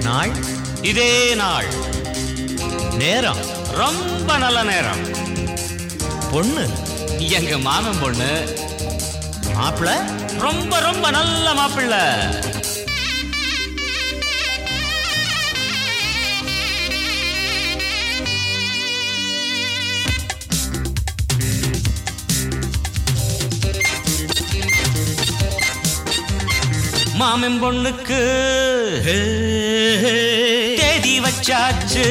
நாள் இதே நாள் நேரம் ரொம்ப நல்ல நேரம் பொண்ணு எங்க மாமன் பொண்ணு மாப்பிள்ள ரொம்ப ரொம்ப நல்ல மாப்பிள்ளை மாமன் பொண்ணுக்கு தேதி வச்சாச்சு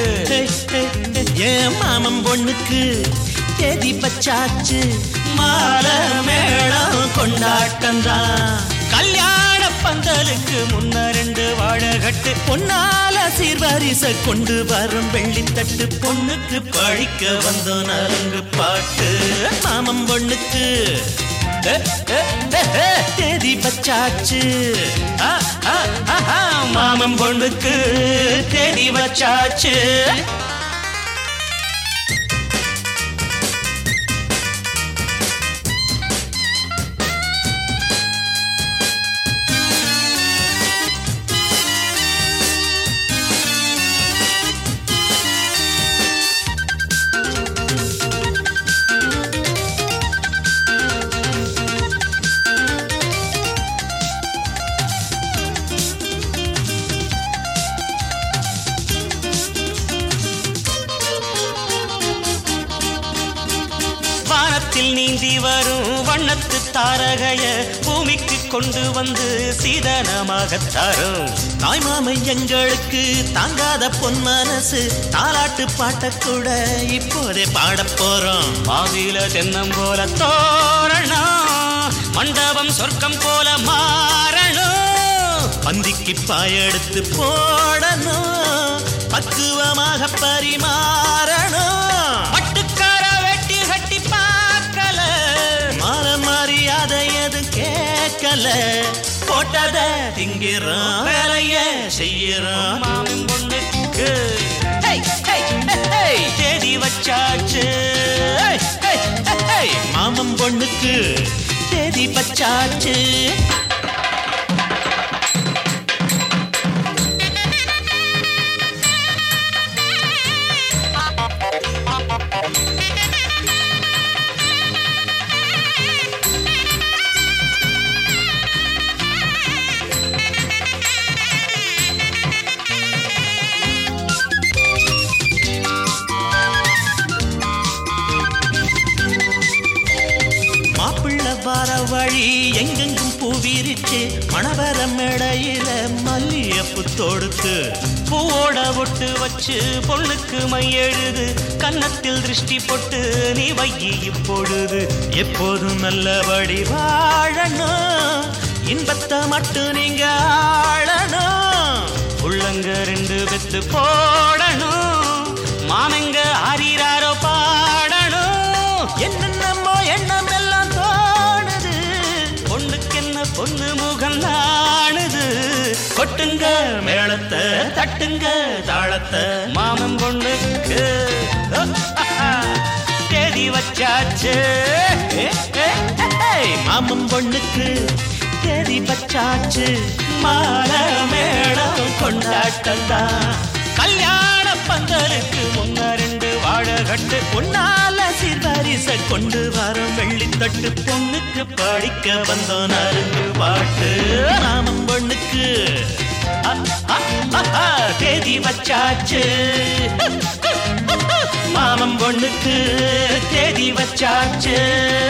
என் மாமன் பொண்ணுக்கு தேதி பச்சாச்சு மால மேளம் கொண்டாட்டம் தான் கல்யாண பந்தலுக்கு முன்ன ரெண்டு வாழகட்டு பொன்னால சீர்வரிச கொண்டு வரும் வெள்ளித்தட்டு பொண்ணுக்கு பழிக்க வந்தோம் நரங்கு பாட்டு மாமன் பொண்ணுக்கு ஏ, ஏ, ஏ, ஏ. தேதி பச்சாச்சு ஆ, ஆ, ஆ, ஆ. மாமன் பொண்ணுக்கு தேதி வச்சாச்சு வானத்தில் நீந்தி வரும் வண்ணத்து தாரகைய பூமிக்கு கொண்டு வந்து சீதனமாக தரும் தாய் மாமை எங்களுக்கு தாங்காத பொன் மனசு தாலாட்டு பாட்ட கூட இப்போதே பாடப் போறோம் பாதியில தென்னம் போல தோரணம் மண்டபம் சொர்க்கம் போல மாறணும் பந்திக்கு பாயெடுத்து போடணும் பக்குவமாக பரிமாறணும் பட்டுக்கார வெட்டி கட்டி பார்க்கல மான மரியாதை எதுவும் கேட்கல போட்டத திங்கிறோம் வேலைய செய்யறோம் மாமன் பொண்ணுக்கு ஹேய், ஹேய், ஹேய், ஹேய், தேதி வச்சாச்சு ஹேய், ஹேய், ஹேய், ஹேய். மாமன் பொண்ணுக்கு தேதி பச்சாச்சு மாப்பிள்ள வர வழி எங்கெங்கும் பூவிரிச்சு மணவர மேடையில மல்லியப்பு தொடுத்து பூவோட ஒட்டு வச்சு பொண்ணுக்கு மை எழுது கன்னத்தில் திருஷ்டி போட்டு நீ வையி இப்பொழுது எப்போதும் நல்லபடி வாழணும் இன்பத்தை மட்டும் நீங்க ஆளணும் உள்ளங்க ரெண்டு பெத்து போடணும் மாமங்க ஆறிறாரோ பாடணும் என்னென்னமோ எண்ணம் எல்லாம் தோணுது பொண்ணுக்கு என்ன பொண்ணு முகம் நாணுது கொட்டுங்க மேளத்தை தட்டுங்க தாளத்தை மாமன் பொண்ணுக்கு தேதி வச்சாச்சு ஏ, ஏ, ஏய், மாமன் பொண்ணுக்கு தேதி பச்சாச்சு மால மேளம் கொண்டாட்டம் தான் கல்யாண பந்தலுக்கு முன்ன ரெண்டு வாழகட்டு பொன்னால சீர்வரிச கொண்டு வரும் வெள்ளித்தட்டு பொண்ணுக்கு படிக்க வந்தோம் நறுங்கு பாட்டு மாமன் பொண்ணுக்கு அ, அ, அ, அ, தேதி வச்சாச்சு மாமன் பொண்ணுக்கு தேதி வச்சாச்சு